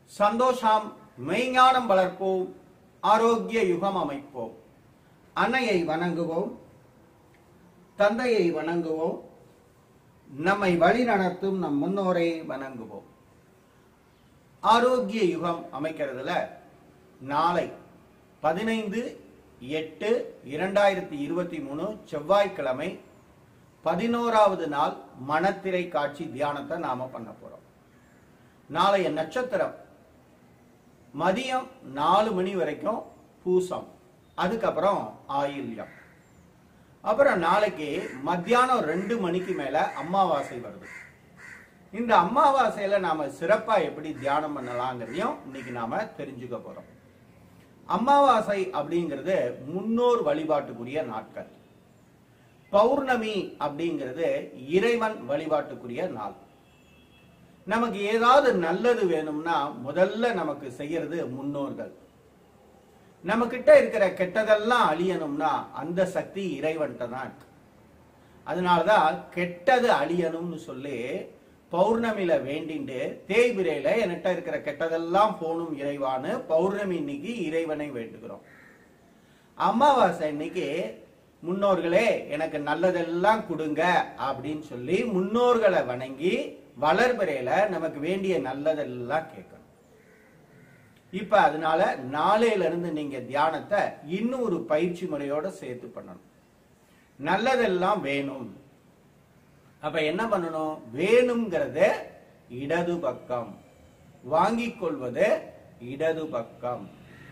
சந்தோஷம் மெய்ஞானம் வளர்ப்போம் ஆரோக்கிய யுகம் அமைப்போம் அன்னையை வணங்குவோம் தந்தையை வணங்குவோம் நம்மை வழி நடத்தும் நம் முன்னோரை வணங்குவோம் ஆரோக்கிய யுகம் அமைக்கிறதுல நாளை பதினைந்து எட்டு இரண்டாயிரத்தி இருபத்தி மூணு செவ்வாய்க்கிழமை பதினோராவது நாள் மனத்திரை காட்சி தியானத்தை நாம பண்ண போறோம் நாளைய நட்சத்திரம் மதியம் நாலு மணி வரைக்கும் பூசம் அதுக்கப்புறம் ஆயில்யம் அப்புறம் நாளைக்கு மத்தியானம் ரெண்டு மணிக்கு மேல அமாவாசை வருது இந்த அமாவாசையில நாம சிறப்பா எப்படி தியானம் பண்ணலாங்கிறதையும் இன்னைக்கு நாம தெரிஞ்சுக்க போறோம் அமாவாசை அப்படிங்கிறது முன்னோர் வழிபாட்டுக்குரிய நாட்கள் பௌர்ணமி அப்படிங்கிறது இறைவன் வழிபாட்டுக்குரிய நாள் நமக்கு ஏதாவது நல்லது வேணும்னா முதல்ல நமக்கு செய்யறது முன்னோர்கள் நம்ம கிட்ட இருக்கிற கெட்டதெல்லாம் அழியணும்னா அந்த சக்தி இறைவன்கிட்ட தான் இருக்கு அதனாலதான் கெட்டது அழியணும்னு சொல்லி பௌர்ணமியில வேண்டிண்டு தேய்பிரையில என்கிட்ட இருக்கிற கெட்டதெல்லாம் போகணும் இறைவான்னு பௌர்ணமி இன்னைக்கு இறைவனை வேண்டுகிறோம் அமாவாசை இன்னைக்கு முன்னோர்களே எனக்கு நல்லதெல்லாம் கொடுங்க அப்படின்னு சொல்லி முன்னோர்களை வணங்கி வளர்பிறையில நமக்கு வேண்டிய நல்லதெல்லாம் கேட்கணும் இப்ப அதனால நாளையில இருந்து நீங்க தியானத்தை இன்னும் ஒரு பயிற்சி முறையோட சேர்த்து பண்ணணும் நல்லதெல்லாம் வேணும் அப்ப என்ன பண்ணணும் வேணுங்கிறத இடது பக்கம் வாங்கிக் கொள்வது இடது பக்கம்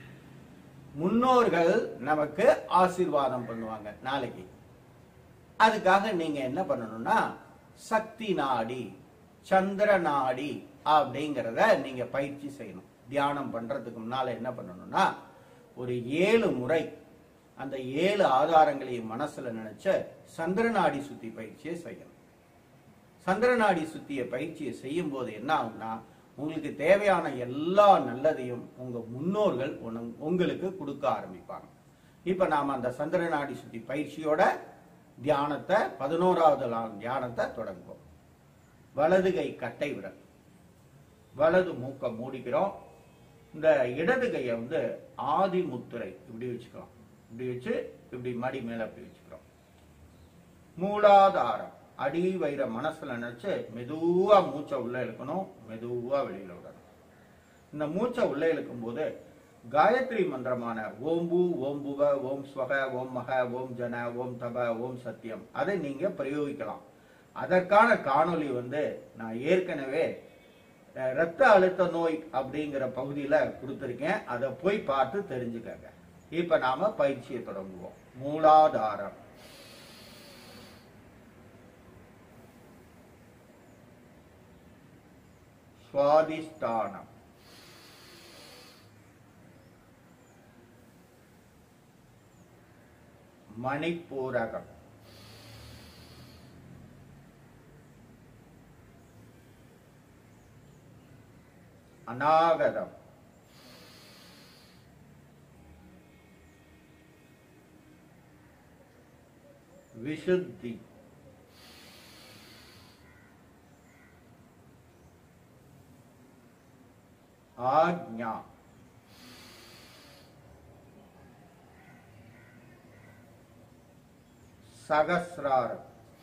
முன்னோர்கள் நமக்கு ஆசீர்வாதம் பண்ணுவாங்க நாளைக்கு அதுக்காக நீங்க என்ன பண்ணணும்னா சக்தி நாடி சந்திர நாடி அப்படிங்கிறத நீங்க பயிற்சி செய்யணும் தியானம் பண்றதுக்கு முன்னால என்ன பண்ணணும்னா ஒரு ஏழு முறை அந்த ஏழு ஆதாரங்களையும் மனசுல நினைச்ச சந்திரநாடி சுத்தி பயிற்சியை செய்யணும் சந்திரநாடி சுத்திய பயிற்சியை செய்யும் போது என்ன ஆகும்னா உங்களுக்கு தேவையான எல்லா நல்லதையும் உங்க முன்னோர்கள் உனக்கு- உங்களுக்கு கொடுக்க ஆரம்பிப்பாங்க இப்ப நாம அந்த சந்திரநாடி சுத்தி பயிற்சியோட தியானத்தை பதினோராவது நாள் தியானத்தை தொடங்குவோம் வலது கை கட்டை விரல் வலது மூக்க மூடிக்கிறோம் இந்த இடது கையை வந்து ஆதி முத்திரை இப்படி வச்சுக்கலாம் இப்படி வச்சு இப்படி மடி மேல அப்படி வச்சுக்கிறோம் மூலாதாரம் அடி வைர மனசுல நினைச்சு மெதுவா மூச்சை உள்ள இழுக்கணும் மெதுவா வெளியில விடணும் இந்த மூச்சை உள்ள இழுக்கும் போது காயத்ரி மந்திரமான ஓம் பூ ஓம் புவ ஓம் ஸ்வக ஓம் மக ஓம் ஜன ஓம் தப ஓம் சத்தியம் அதை நீங்க பிரயோகிக்கலாம் அதற்கான காணொளி வந்து நான் ஏற்கனவே அஹ், இரத்த அழுத்த நோய் அப்படிங்கிற பகுதியில கொடுத்திருக்கேன் அதை போய் பார்த்து தெரிஞ்சுக்கங்க இப்ப நாம பயிற்சியை தொடங்குவோம் மூலாதாரம் சுவாதிஷ்டானம் மணிப்பூரகம் அநாகதம் விசுத்தி ஆக்ஞா சகசிராரம்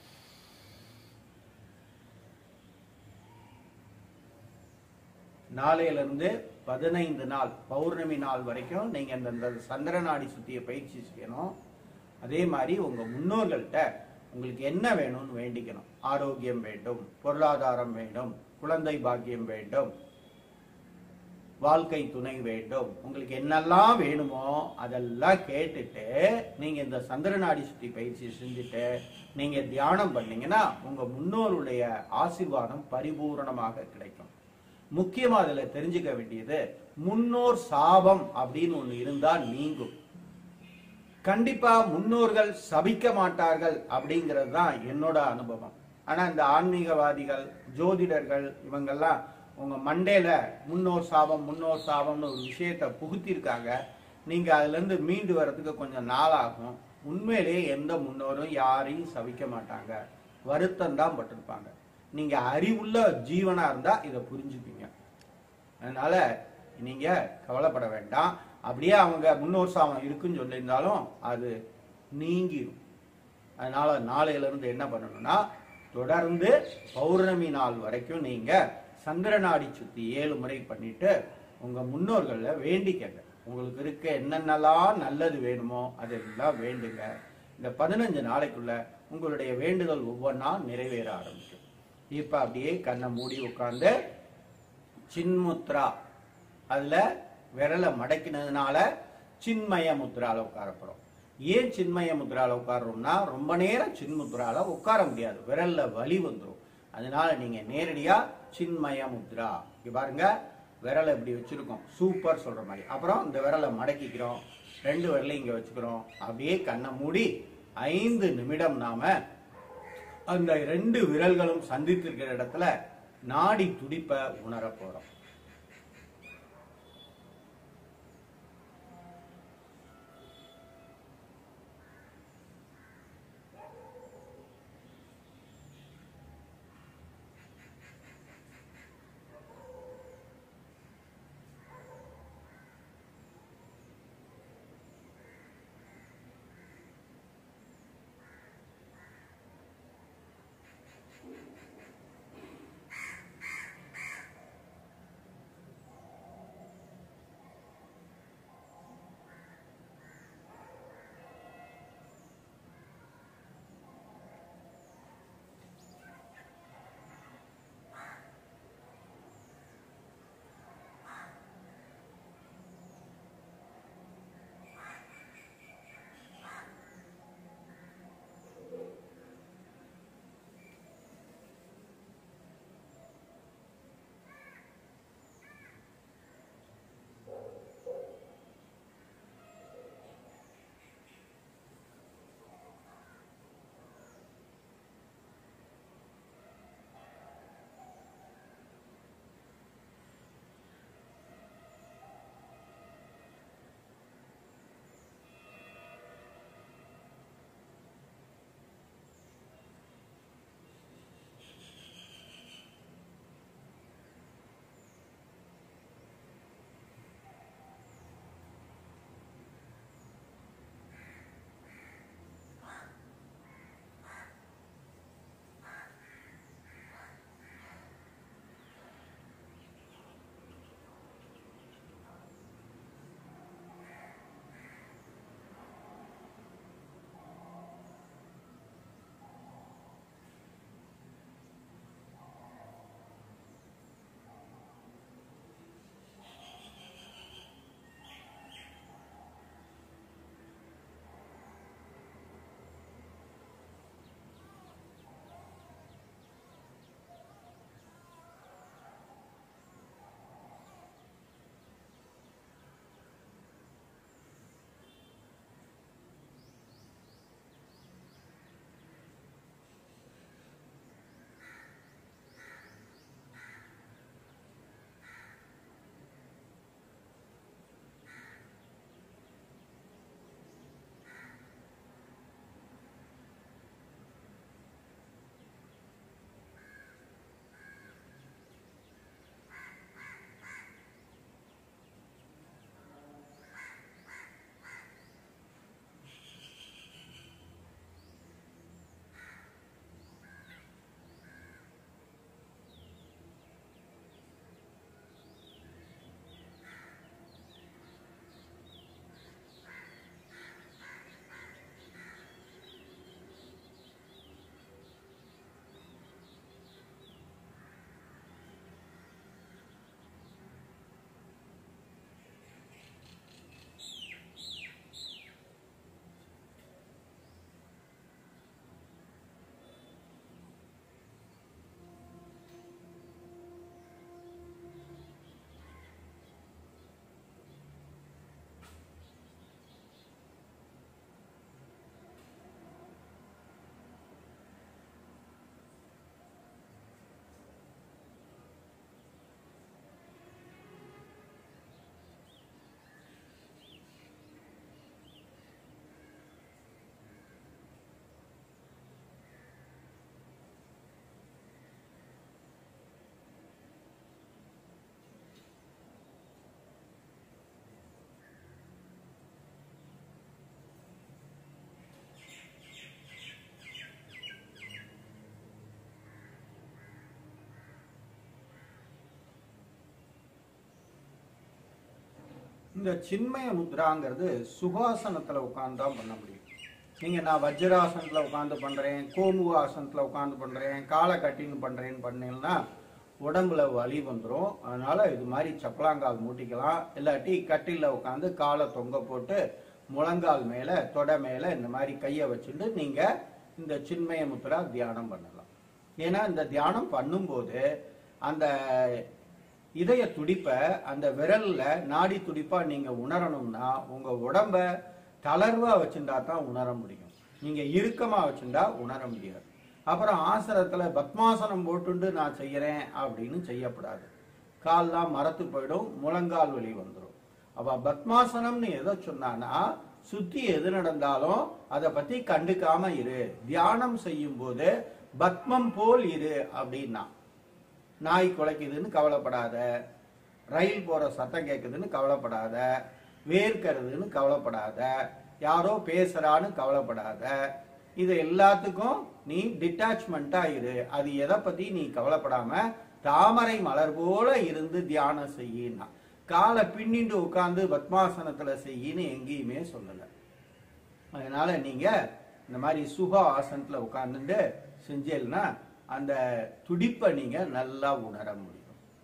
நாளையில இருந்து பதினைந்து நாள் பௌர்ணமி நாள் வரைக்கும் நீங்க இந்த இந்த சந்திரநாடி சுத்திய பயிற்சி செய்யணும் அதே மாதிரி உங்க முன்னோர்கள்ட்ட உங்களுக்கு என்ன வேணும்னு வேண்டிக்கணும் ஆரோக்கியம் வேண்டும் பொருளாதாரம் வேண்டும் குழந்தை பாக்கியம் வேண்டும் வாழ்க்கை துணை வேண்டும் உங்களுக்கு என்னெல்லாம் வேணுமோ அதெல்லாம் கேட்டுட்டு நீங்க இந்த சந்திரநாடி சுத்தி பயிற்சி செஞ்சுட்டு நீங்க தியானம் பண்ணீங்கன்னா உங்க முன்னோருடைய ஆசீர்வாதம் பரிபூரணமாக கிடைக்கும் முக்கியமா அதுல தெரிஞ்சுக்க வேண்டியது முன்னோர் சாபம் அப்படின்னு ஒண்ணு இருந்தா நீங்கும் கண்டிப்பா முன்னோர்கள் சபிக்க மாட்டார்கள் அப்படிங்கிறது தான் என்னோட அனுபவம் ஆனா இந்த ஆன்மீகவாதிகள் ஜோதிடர்கள் இவங்கெல்லாம் உங்க மண்டையில முன்னோர் சாபம் முன்னோர் சாபம்னு ஒரு விஷயத்தை புகுத்திருக்காங்க நீங்க அதுல இருந்து மீண்டு வர்றதுக்கு கொஞ்சம் நாளாகும் உண்மையிலேயே எந்த முன்னோரும் யாரையும் சபிக்க மாட்டாங்க வருத்தம் தான் பட்டிருப்பாங்க நீங்க அறிவுள்ள ஜீவனா இருந்தா இதை புரிஞ்சுப்பீங்க அதனால நீங்க கவலைப்பட வேண்டாம் அப்படியே அவங்க முன்னோர் சாபம் இருக்குன்னு சொல்லியிருந்தாலும் அது நீங்கிரும் அதனால நாளையில இருந்து என்ன பண்ணணும்னா தொடர்ந்து பௌர்ணமி நாள் வரைக்கும் நீங்க சந்திரநாடி சுத்தி ஏழு முறை பண்ணிட்டு உங்க முன்னோர்கள்ல வேண்டிக்கங்க உங்களுக்கு இருக்க என்னென்னலாம் நல்லது வேணுமோ அதெல்லாம் வேண்டுங்க இந்த பதினஞ்சு நாளைக்குள்ள உங்களுடைய வேண்டுதல் ஒவ்வொன்றா நிறைவேற ஆரம்பிக்கும் இப்ப அப்படியே கண்ணை மூடி உட்கார்ந்து சின்முத்ரா அதுல விரலை மடக்கினதுனால சின்மய முத்ரால உட்காரப்படும் ஏன் சின்மய முத்ரால உட்கார்றோம்னா ரொம்ப நேரம் சின்முத்ரால உட்கார முடியாது விரல்ல வலி வந்துடும் அதனால நீங்க நேரடியா சின்மய முத்ரா இங்க பாருங்க விரலை இப்படி வச்சிருக்கோம் சூப்பர் சொல்ற மாதிரி அப்புறம் இந்த விரலை மடக்கிக்கிறோம் ரெண்டு விரலையும் இங்க வச்சுக்கிறோம் அப்படியே கண்ணை மூடி ஐந்து நிமிடம் நாம அந்த ரெண்டு விரல்களும் சந்தித்திருக்கிற இடத்துல நாடி துடிப்ப உணர போறோம் இந்த சின்மய முத்ராங்கிறது சுகாசனத்துல உட்கார்ந்து தான் பண்ண முடியும் நீங்க நான் வஜ்ராசனத்துல உட்கார்ந்து பண்றேன் கோமுக ஆசனத்துல உட்கார்ந்து பண்றேன் காலை கட்டின்னு பண்றேன்னு பண்ணீங்கன்னா உடம்புல வலி வந்துடும் அதனால இது மாதிரி சப்பலாங்கால் மூட்டிக்கலாம் இல்லாட்டி கட்டில உட்காந்து காலை தொங்க போட்டு முழங்கால் மேல தொடை மேல இந்த மாதிரி கையை வச்சுட்டு நீங்க இந்த சின்மய முத்ரா தியானம் பண்ணலாம் ஏன்னா இந்த தியானம் பண்ணும்போது அந்த இதய துடிப்பை அந்த விரல்ல நாடி துடிப்பா நீங்க உணரணும்னா உங்க உடம்ப தளர்வா வச்சுட்டா தான் உணர முடியும் நீங்க இறுக்கமா வச்சுட்டா உணர முடியாது அப்புறம் ஆசனத்துல பத்மாசனம் போட்டுண்டு நான் செய்யறேன் அப்படின்னு செய்யக்கூடாது கால்லாம் மரத்து போயிடும் முழங்கால் வலி வந்துடும் அப்ப பத்மாசனம்னு எதை சொன்னானா சுத்தி எது நடந்தாலும் அதை பத்தி கண்டுக்காம இரு தியானம் செய்யும் போது பத்மம் போல் இரு அப்படின்னா நாய் குலைக்குதுன்னு கவலைப்படாத ரயில் போற சத்தம் கேட்குதுன்னு கவலைப்படாத வேர்க்கிறதுன்னு கவலைப்படாத யாரோ பேசுறான்னு கவலைப்படாத இது எல்லாத்துக்கும் நீ டிட்டாச்மெண்டா இரு அது எதை பத்தி நீ கவலைப்படாம தாமரை மலர் போல இருந்து தியானம் செய்யினா காலை பின்னிண்டு உட்கார்ந்து பத்மாசனத்துல செய்யின்னு எங்கேயுமே சொல்லல அதனால நீங்க இந்த மாதிரி சுக ஆசனத்துல உட்கார்ந்துட்டு செஞ்சேன்னா அந்த துடிப்பை நீங்க நல்லா உணர முடியும்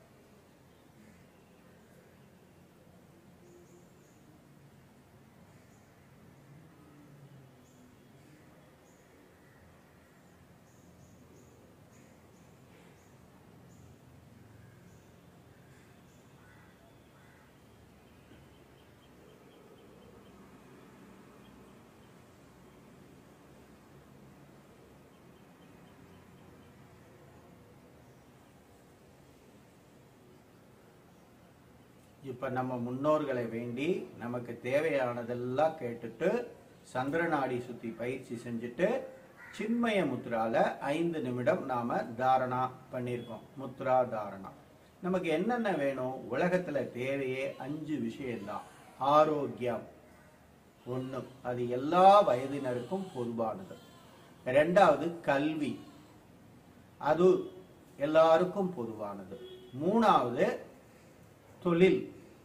இப்ப நம்ம முன்னோர்களை வேண்டி நமக்கு தேவையானதெல்லாம் கேட்டுட்டு சந்திரநாடி சுத்தி பயிற்சி செஞ்சுட்டு சின்மய முத்ரால ஐந்து நிமிடம் நாம தாரணா பண்ணியிருக்கோம் முத்ரா தாரணா நமக்கு என்னென்ன வேணும் உலகத்துல தேவையே அஞ்சு விஷயம்தான் ஆரோக்கியம் ஒண்ணு அது எல்லா வயதினருக்கும் பொதுவானது ரெண்டாவது கல்வி அது எல்லாருக்கும் பொதுவானது மூணாவது தொழில்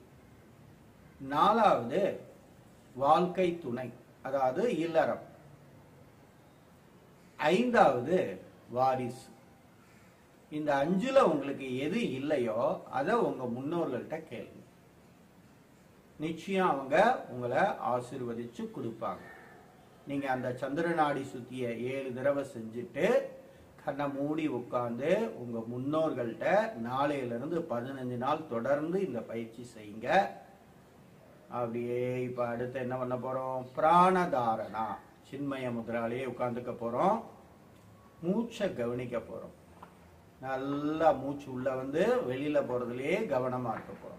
நாலாவது வாழ்க்கை துணை அதாவது இல்லறம் ஐந்தாவது வாரிசு இந்த அஞ்சுல உங்களுக்கு எது இல்லையோ அதை உங்க முன்னோர்கள்ட்ட கேளுங்க நிச்சயம் அவங்க உங்களை ஆசீர்வதிச்சு கொடுப்பாங்க நீங்க அந்த சந்திரநாடி சுத்திய ஏழு தடவை செஞ்சுட்டு கண்ணை மூடி உட்கார்ந்து உங்க முன்னோர்கள்ட்ட நாளையில இருந்து பதினஞ்சு நாள் தொடர்ந்து இந்த பயிற்சி செய்யுங்க அப்படியே இப்ப அடுத்து என்ன பண்ண போறோம் பிராணதாரணா சின்மய முதிராலேயே உட்கார்ந்துக்க போறோம் மூச்சை கவனிக்க போறோம் நல்லா மூச்சு உள்ள வந்து வெளியில போறதுலயே கவனமா இருக்க போறோம்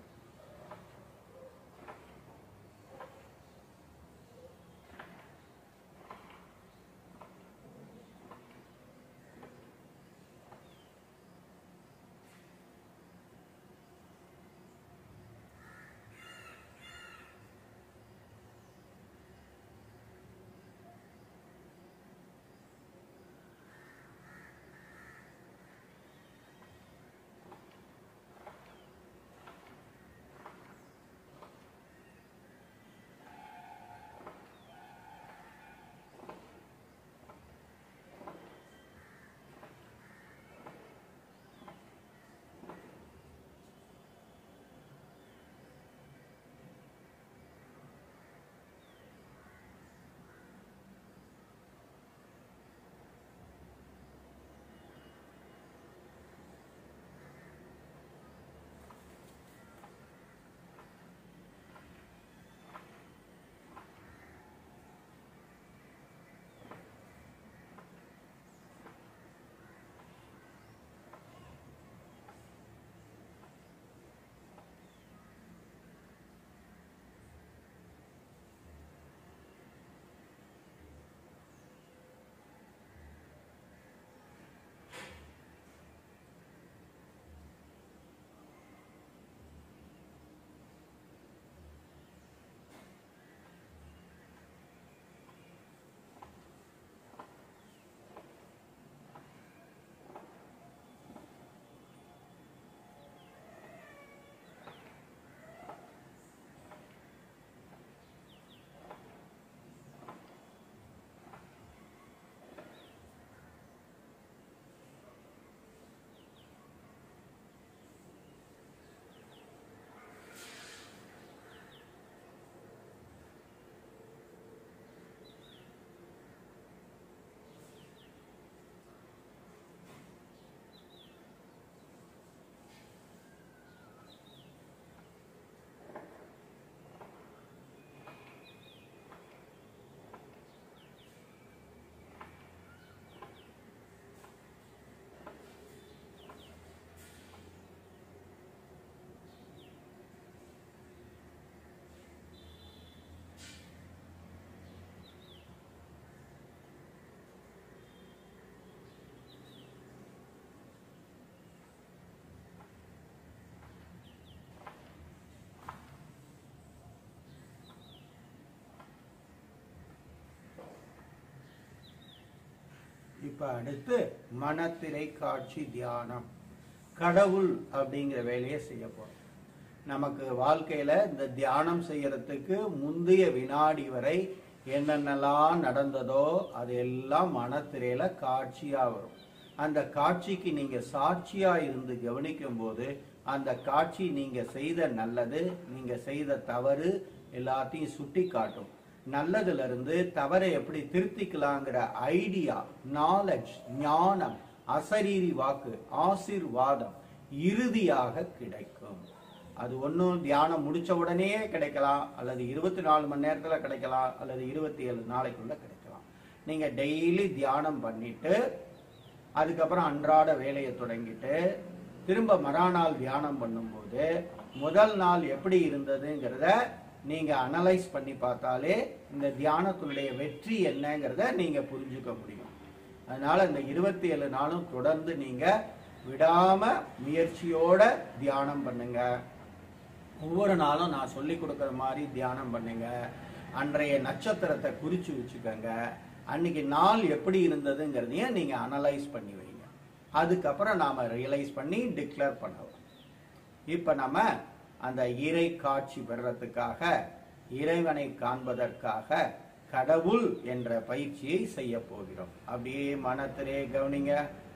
இப்ப அடுத்து மனத்திரை காட்சி தியானம் கடவுள் அப்படிங்கிற வேலையை செய்ய போறோம் நமக்கு வாழ்க்கையில இந்த தியானம் செய்யறதுக்கு முந்தைய வினாடி வரை என்னென்னலாம் நடந்ததோ அது எல்லாம் மனத்திரையில காட்சியா வரும் அந்த காட்சிக்கு நீங்க சாட்சியா இருந்து கவனிக்கும் போது அந்த காட்சி நீங்க செய்த நல்லது நீங்க செய்த தவறு எல்லாத்தையும் சுட்டி காட்டும் நல்லதுல இருந்து தவறை எப்படி திருத்திக்கலாங்கிற ஐடியா நாலேஜ் ஞானம் அசரீரி வாக்கு ஆசீர்வாதம் இறுதியாக கிடைக்கும் அது ஒன்றும் தியானம் முடிச்ச உடனே கிடைக்கலாம் அல்லது இருபத்தி நாலு மணி நேரத்தில் கிடைக்கலாம் அல்லது இருபத்தி ஏழு நாளைக்குள்ள கிடைக்கலாம் நீங்க டெய்லி தியானம் பண்ணிட்டு அதுக்கப்புறம் அன்றாட வேலையை தொடங்கிட்டு திரும்ப மறுநாள் தியானம் பண்ணும்போது முதல் நாள் எப்படி இருந்ததுங்கிறத நீங்க அனலைஸ் பண்ணி பார்த்தாலே இந்த தியானத்தினுடைய வெற்றி என்னங்கிறத நீங்க புரிஞ்சுக்க முடியும் அதனால இந்த இருபத்தி ஏழு நாளும் தொடர்ந்து நீங்க விடாம முயற்சியோட தியானம் பண்ணுங்க ஒவ்வொரு நாளும் நான் சொல்லி கொடுக்குற மாதிரி தியானம் பண்ணுங்க அன்றைய நட்சத்திரத்தை குறிச்சு வச்சுக்கோங்க அன்னைக்கு நாள் எப்படி இருந்ததுங்கிறதையும் நீங்க அனலைஸ் பண்ணி வைங்க அதுக்கப்புறம் நாம ரியலைஸ் பண்ணி டிக்ளேர் பண்ணலாம் இப்ப நம்ம அந்த இறை காட்சி பெறறதுக்காக இறைவனை காண்பதற்காக கடவுள் என்ற பயிற்சியை செய்ய போகிறோம் அப்படியே மனத்திலே கவனிங்க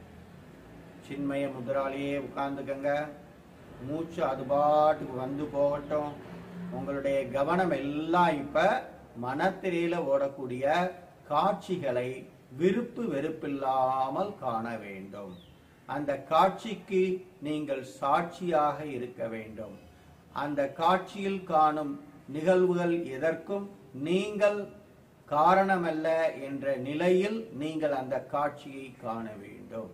சின்மய முதிராலேயே உட்கார்ந்துக்கங்க மூச்சு அது பாட்டுக்கு வந்து போகட்டும் உங்களுடைய கவனம் எல்லாம் இப்ப மனத்திரையில ஓடக்கூடிய காட்சிகளை விருப்பு வெறுப்பில்லாமல் காண வேண்டும் அந்த காட்சிக்கு நீங்கள் சாட்சியாக இருக்க வேண்டும் அந்த காட்சியில் காணும் நிகழ்வுகள் எதற்கும் நீங்கள் காரணமல்ல என்ற நிலையில் நீங்கள் அந்த காட்சியை காண வேண்டும்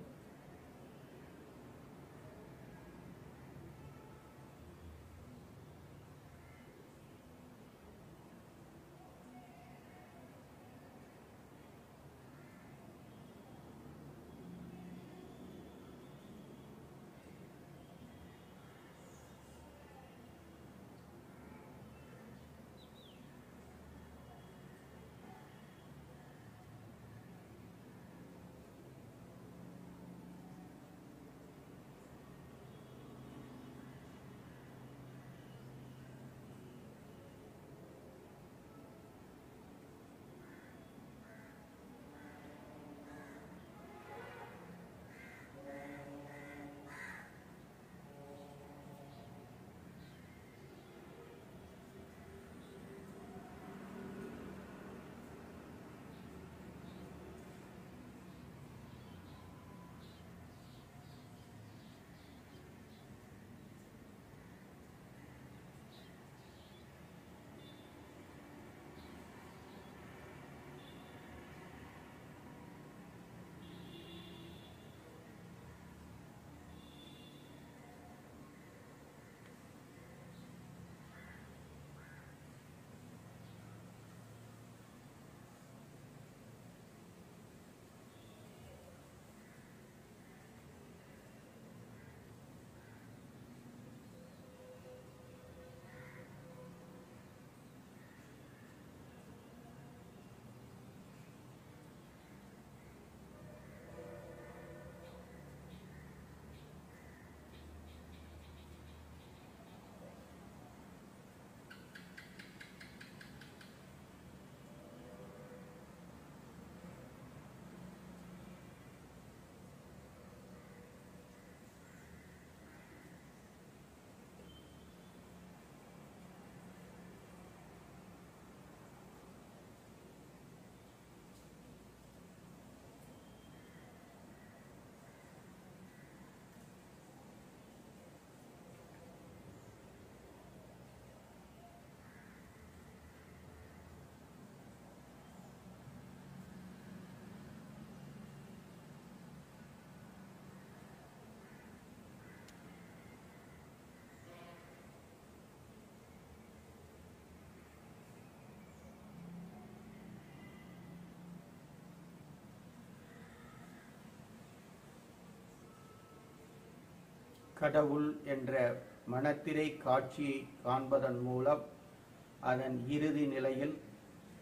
கடவுள் என்ற மனத்திரை காட்சியை காண்பதன் மூலம் அதன் இறுதி நிலையில்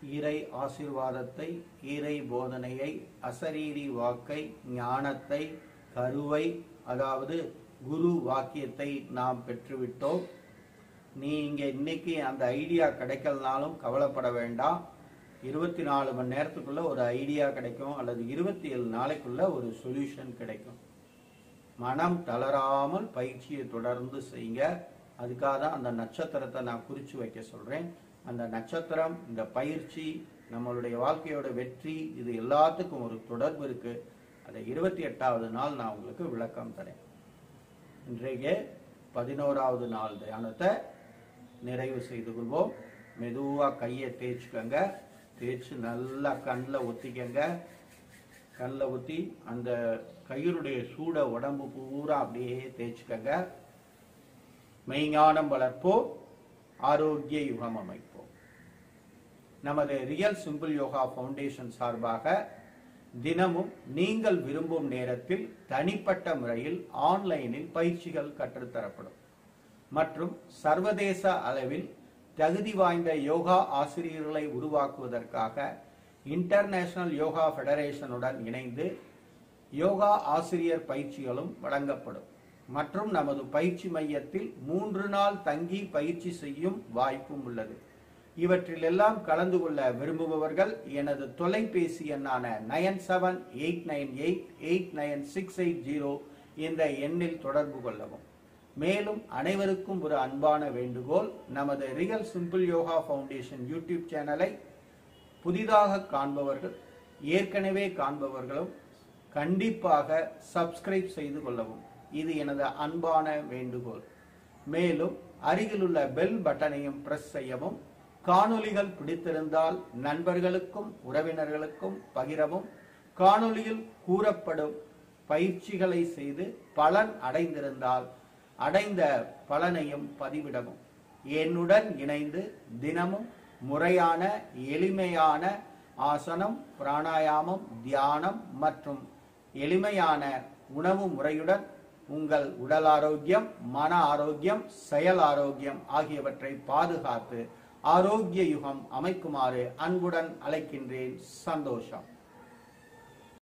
இறை ஆசீர்வாதத்தை இறை போதனையை அசரீரி வாக்கை ஞானத்தை கருவை அதாவது குரு வாக்கியத்தை நாம் பெற்றுவிட்டோம் நீங்க இன்னைக்கு அந்த ஐடியா கிடைக்கலனாலும் கவலைப்பட வேண்டாம் இருபத்தி நாலு மணி நேரத்துக்குள்ள ஒரு ஐடியா கிடைக்கும் அல்லது இருபத்தி ஏழு நாளைக்குள்ள ஒரு சொல்யூஷன் கிடைக்கும் மனம் தளராமல் பயிற்சியை தொடர்ந்து செய்யுங்க அதுக்காக தான் அந்த நட்சத்திரத்தை நான் குறிச்சு வைக்க சொல்றேன் அந்த நட்சத்திரம் இந்த பயிற்சி நம்மளுடைய வாழ்க்கையோட வெற்றி இது எல்லாத்துக்கும் ஒரு தொடர்பு இருக்கு அதை இருபத்தி எட்டாவது நாள் நான் உங்களுக்கு விளக்கம் தரேன் இன்றைக்கு பதினோராவது நாள் தியானத்தை நிறைவு செய்து கொள்வோம் மெதுவா கையை தேய்ச்சிக்கங்க தேய்ச்சி நல்லா கண்ணில் ஒத்திக்கங்க கண்ணில் ஊற்றி அந்த கயிறுடைய சூட உடம்பு பூரா அப்படியே தேய்ச்சிக்கங்க மெய்ஞானம் வளர்ப்போம் ஆரோக்கிய யுகம் அமைப்போம் நமது ரியல் சிம்பிள் யோகா ஃபவுண்டேஷன் சார்பாக தினமும் நீங்கள் விரும்பும் நேரத்தில் தனிப்பட்ட முறையில் ஆன்லைனில் பயிற்சிகள் கற்றுத்தரப்படும் மற்றும் சர்வதேச அளவில் தகுதி வாய்ந்த யோகா ஆசிரியர்களை உருவாக்குவதற்காக இன்டர்நேஷனல் யோகா ஃபெடரேஷனுடன் இணைந்து யோகா ஆசிரியர் பயிற்சிகளும் வழங்கப்படும் மற்றும் நமது பயிற்சி மையத்தில் மூன்று நாள் தங்கி பயிற்சி செய்யும் வாய்ப்பும் உள்ளது இவற்றிலெல்லாம் கலந்து கொள்ள விரும்புபவர்கள் எனது தொலைபேசி எண்ணான nine seven eight nine eight eight nine six eight zero இந்த எண்ணில் தொடர்பு கொள்ளவும் மேலும் அனைவருக்கும் ஒரு அன்பான வேண்டுகோள் நமது real simple yoga foundation YouTube சேனலை புதிதாக காண்பவர்கள் ஏற்கனவே காண்பவர்களும் கண்டிப்பாக சப்ஸ்கிரைப் செய்து கொள்ளவும் இது எனது அன்பான வேண்டுகோள் மேலும் அருகிலுள்ள பெல் பட்டனையும் பிரஸ் செய்யவும் காணொளிகள் பிடித்திருந்தால் நண்பர்களுக்கும் உறவினர்களுக்கும் பகிரவும் காணொளியில் கூறப்படும் பயிற்சிகளை செய்து பலன் அடைந்திருந்தால் அடைந்த பலனையும் பதிவிடவும் என்னுடன் இணைந்து தினமும் முறையான எளிமையான ஆசனம் பிராணாயாமம் தியானம் மற்றும் எளிமையான உணவு முறையுடன் உங்கள் உடல் ஆரோக்கியம் மன ஆரோக்கியம் செயல் ஆரோக்கியம் ஆகியவற்றை பாதுகாத்து ஆரோக்கிய யுகம் அமைக்குமாறு அன்புடன் அழைக்கின்றேன் சந்தோஷம்